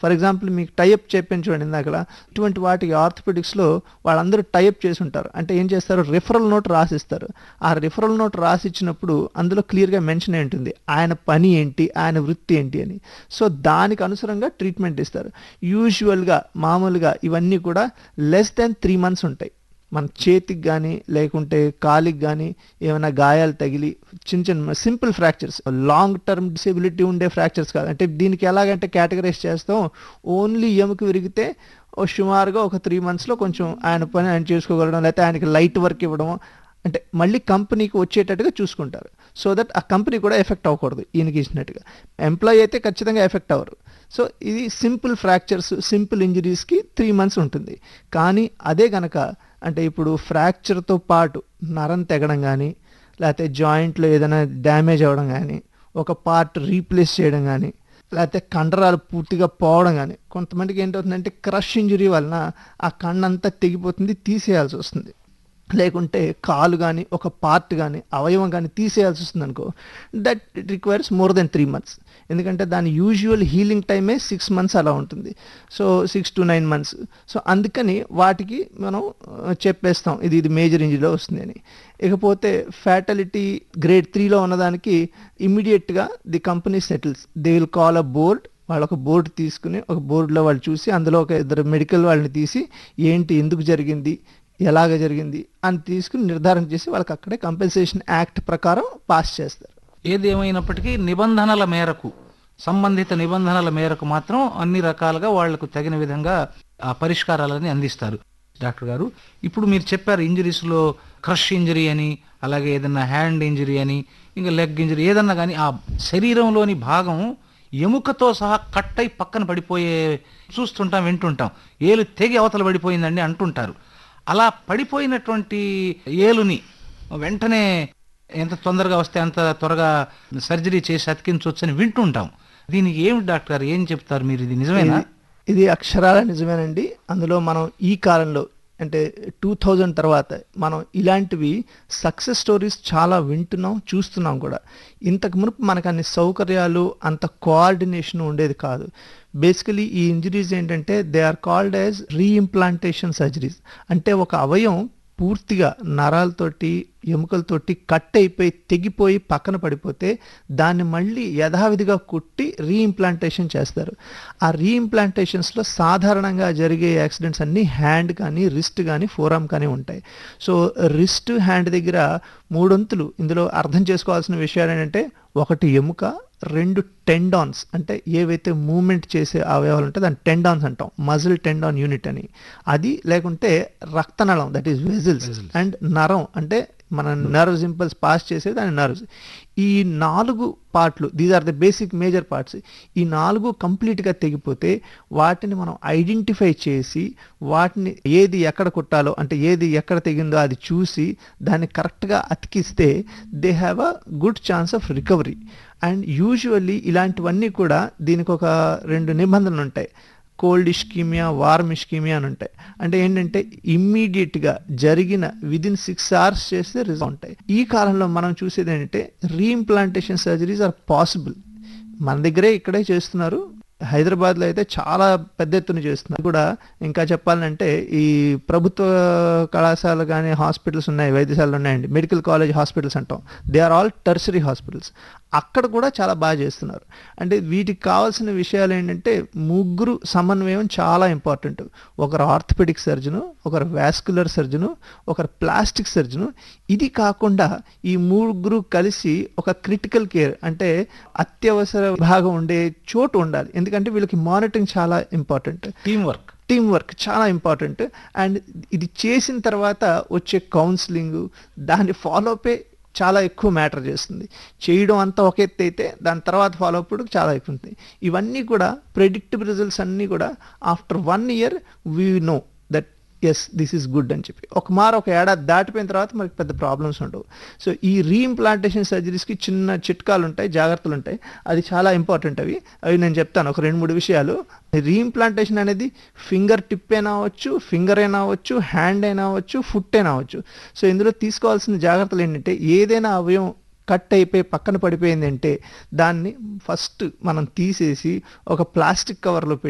for example మీకు tie up చెప్పాను చూడండి ఇందాక ఇటువంటి వాటికి ఆర్థోపెడిక్స్లో వాళ్ళందరూ టైఅప్ చేసి ఉంటారు అంటే ఏం చేస్తారు రిఫరల్ నోట్ రాసిస్తారు ఆ రిఫరల్ నోట్ రాసిచ్చినప్పుడు అందులో క్లియర్గా మెన్షన్ అయి ఉంటుంది ఆయన పని ఏంటి ఆయన వృత్తి ఏంటి అని సో దానికి అనుసరంగా ట్రీట్మెంట్ ఇస్తారు యూజువల్గా మామూలుగా ఇవన్నీ కూడా లెస్ దెన్ త్రీ మంత్స్ ఉంటాయి మన చేతికి కానీ లేకుంటే కాలికి కానీ ఏమైనా గాయాలు తగిలి చిన్న చిన్న simple fractures long term disability ఉండే ఫ్రాక్చర్స్ కాదు అంటే దీనికి ఎలాగంటే కేటగరైజ్ చేస్తాం ఓన్లీ ఎముక విరిగితే ఓ సుమారుగా ఒక త్రీ మంత్స్లో కొంచెం ఆయన పని ఆయన చేసుకోగలడం లేకపోతే ఆయనకి లైట్ వర్క్ ఇవ్వడం అంటే మళ్ళీ కంపెనీకి వచ్చేటట్టుగా చూసుకుంటారు సో దట్ ఆ కంపెనీ కూడా ఎఫెక్ట్ అవ్వకూడదు ఈయనకి ఇచ్చినట్టుగా ఎంప్లాయీ అయితే ఖచ్చితంగా ఎఫెక్ట్ అవ్వరు సో ఇది సింపుల్ ఫ్రాక్చర్స్ సింపుల్ ఇంజరీస్కి త్రీ మంత్స్ ఉంటుంది కానీ అదే గనక అంటే ఇప్పుడు ఫ్రాక్చర్తో పాటు నరం తెగడం కానీ లేకపోతే జాయింట్లో ఏదైనా డ్యామేజ్ అవ్వడం కానీ ఒక పార్ట్ రీప్లేస్ చేయడం కానీ లేకపోతే కండరాలు పూర్తిగా పోవడం కానీ కొంతమందికి ఏంటవుతుందంటే క్రష్ ఇంజరీ వలన ఆ కండంతా తెగిపోతుంది తీసేయాల్సి వస్తుంది లేకుంటే కాలు కానీ ఒక పార్ట్ కానీ అవయవం కానీ తీసేయాల్సి వస్తుంది అనుకో that it requires more than three months ఎందుకంటే దాని యూజువల్ హీలింగ్ టైమే సిక్స్ మంత్స్ అలా ఉంటుంది so six to nine months so అందుకని వాటికి మనం ఆ, చెప్పేస్తాం ఇది ఇది మేజర్ ఇంజరీలో వస్తుంది అని ఇకపోతే ఫ్యాటలిటీ గ్రేడ్ త్రీలో ఉన్నదానికి ఇమ్మీడియట్గా the company settles they will call a board వాళ్ళు ఒక బోర్డు తీసుకుని ఒక బోర్డులో వాళ్ళు చూసి అందులో ఒక ఇద్దరు మెడికల్ వాళ్ళని తీసి ఏంటి ఎందుకు జరిగింది ఎలాగ జరిగింది అని తీసుకుని నిర్ధారణ చేసి వాళ్ళకి అక్కడే కంపెన్సేషన్ యాక్ట్ ప్రకారం పాస్ చేస్తారు ఏది ఏమైనప్పటికీ నిబంధనల మేరకు సంబంధిత నిబంధనల మేరకు మాత్రం అన్ని రకాలుగా వాళ్లకు తగిన విధంగా ఆ పరిష్కారాలని అందిస్తారు డాక్టర్ గారు ఇప్పుడు మీరు చెప్పారు ఇంజరీస్లో క్రష్ ఇంజరీ అని అలాగే ఏదన్నా హ్యాండ్ ఇంజరీ అని ఇంకా లెగ్ ఇంజరీ ఏదన్నా కానీ ఆ శరీరంలోని భాగం ఎముకతో సహా కట్ అయి పక్కన పడిపోయే చూస్తుంటాం వింటుంటాం ఏలు తెగి అవతల పడిపోయిందండి అంటుంటారు అలా పడిపోయినటువంటి ఏలుని వెంటనే ఎంత తొందరగా వస్తే అంత త్వరగా సర్జరీ చేసి అతికించవచ్చని వింటుంటాం దీనికి ఏమి డాక్టర్ గారు ఏం చెప్తారు మీరు ఇది నిజమేనా ఇది- ఇది అక్షరాల నిజమేనండి అందులో మనం ఈ కాలంలో అంటే టూ థౌజండ్ తర్వాత మనం ఇలాంటివి సక్సెస్ స్టోరీస్ చాలా వింటున్నాం చూస్తున్నాం కూడా ఇంతకు మునుపు మనకు అన్ని సౌకర్యాలు అంత కోఆర్డినేషన్ ఉండేది కాదు బేసికలీ ఈ ఇంజరీస్ ఏంటంటే they are called as reimplantation surgeries అంటే ఒక అవయం పూర్తిగా నరాలతోటి ఎముకలతోటి కట్ అయిపోయి తెగిపోయి పక్కన పడిపోతే దాన్ని మళ్ళీ యథావిధిగా కుట్టి రీఇంప్లాంటేషన్ చేస్తారు ఆ రీఇంప్లాంటేషన్స్లో సాధారణంగా జరిగే యాక్సిడెంట్స్ అన్నీ హ్యాండ్ కానీ రిస్ట్ కానీ ఫోరామ్ కానీ ఉంటాయి సో రిస్ట్ హ్యాండ్ దగ్గర మూడొంతులు ఇందులో అర్థం చేసుకోవాల్సిన విషయాలు ఏంటంటే ఒకటి ఎముక రెండు టెండాన్స్ అంటే ఏవైతే మూమెంట్ చేసే అవయవాలు ఉంటే దాన్ని టెండాన్స్ అంటాం మజిల్ టెండాన్ యూనిట్ అని అది లేకుంటే రక్తనళం దట్ ఈస్ వెజిల్స్ అండ్ నరం అంటే మన నర్వ్స్ ఇంపల్స్ పాస్ చేసేది దాని నర్వ్స్ ఈ నాలుగు పార్ట్లు these are the basic major parts ఈ నాలుగు కంప్లీట్గా తెగిపోతే వాటిని మనం ఐడెంటిఫై చేసి వాటిని ఏది ఎక్కడ కుట్టాలో అంటే ఏది ఎక్కడ తెగిందో అది చూసి దాన్ని కరెక్ట్గా అతికిస్తే they have a good chance of recovery and usually ఇలాంటివన్నీ కూడా దీనికి ఒక రెండు నిబంధనలు ఉంటాయి కోల్డ్ ఇష్కీమియా వార్మ్ ఇష్కీమియా అని ఉంటాయి అంటే ఏంటంటే ఇమ్మీడియట్గా జరిగిన విదిన్ సిక్స్ అవర్స్ చేస్తే రిజల్ట్ ఉంటాయి ఈ కాలంలో మనం చూసేది ఏంటంటే రీఇంప్లాంటేషన్ సర్జరీస్ ఆర్ పాసిబుల్ మన దగ్గరే ఇక్కడే చేస్తున్నారు హైదరాబాద్లో అయితే చాలా పెద్ద ఎత్తున చేస్తున్నారు కూడా ఇంకా చెప్పాలంటే ఈ ప్రభుత్వ కళాశాల కానీ హాస్పిటల్స్ ఉన్నాయి వైద్యశాలలు ఉన్నాయండి మెడికల్ కాలేజ్ హాస్పిటల్స్ అంటాం they are all tertiary hospitals అక్కడ కూడా చాలా బాగా చేస్తున్నారు అంటే వీటికి కావాల్సిన విషయాలు ఏంటంటే ముగ్గురు సమన్వయం చాలా ఇంపార్టెంట్ ఒకరు ఆర్థోపెడిక్ సర్జను ఒకరు వాస్కులర్ సర్జను ఒకరు ప్లాస్టిక్ సర్జను ఇది కాకుండా ఈ ముగ్గురు కలిసి ఒక క్రిటికల్ కేర్ అంటే అత్యవసర విభాగం ఉండే చోటు ఉండాలి ఎందుకంటే వీళ్ళకి మానిటరింగ్ చాలా important team work team work చాలా ఇంపార్టెంట్ అండ్ ఇది చేసిన తర్వాత వచ్చే కౌన్సిలింగ్ దాని ఫాలోపే చాలా ఎక్కువ మ్యాటర్ చేస్తుంది చేయడం అంతా ఒక ఎత్తు అయితే దాని తర్వాత ఫాలో అప్ చాలా ఎక్కువ ఉంటుంది ఇవన్నీ కూడా ప్రెడిక్టబుల్ రిజల్ట్స్ అన్నీ కూడా after one year we know that yes this is good అని చెప్పి ఒక మార ఒక ఏడాది దాటిపోయిన తర్వాత మనకి పెద్ద ప్రాబ్లమ్స్ ఉండవు సో ఈ రీఇంప్లాంటేషన్ సర్జరీస్కి చిన్న చిట్కాలు ఉంటాయి జాగ్రత్తలు ఉంటాయి అది చాలా ఇంపార్టెంట్ అవి అవి నేను చెప్తాను ఒక రెండు మూడు విషయాలు రీఇంప్లాంటేషన్ అనేది ఫింగర్ టిప్ అయినా అవ్వచ్చు ఫింగర్ అయినా అవ్వచ్చు హ్యాండ్ అయినా అవ్వచ్చు ఫుట్ అయినా అవ్వచ్చు సో ఇందులో తీసుకోవాల్సిన జాగ్రత్తలు ఏంటంటే ఏదైనా అవయవం కట్ అయిపోయి పక్కన పడిపోయింది అంటే దాన్ని ఫస్ట్ మనం తీసేసి ఒక ప్లాస్టిక్ కవర్లో పెట్టి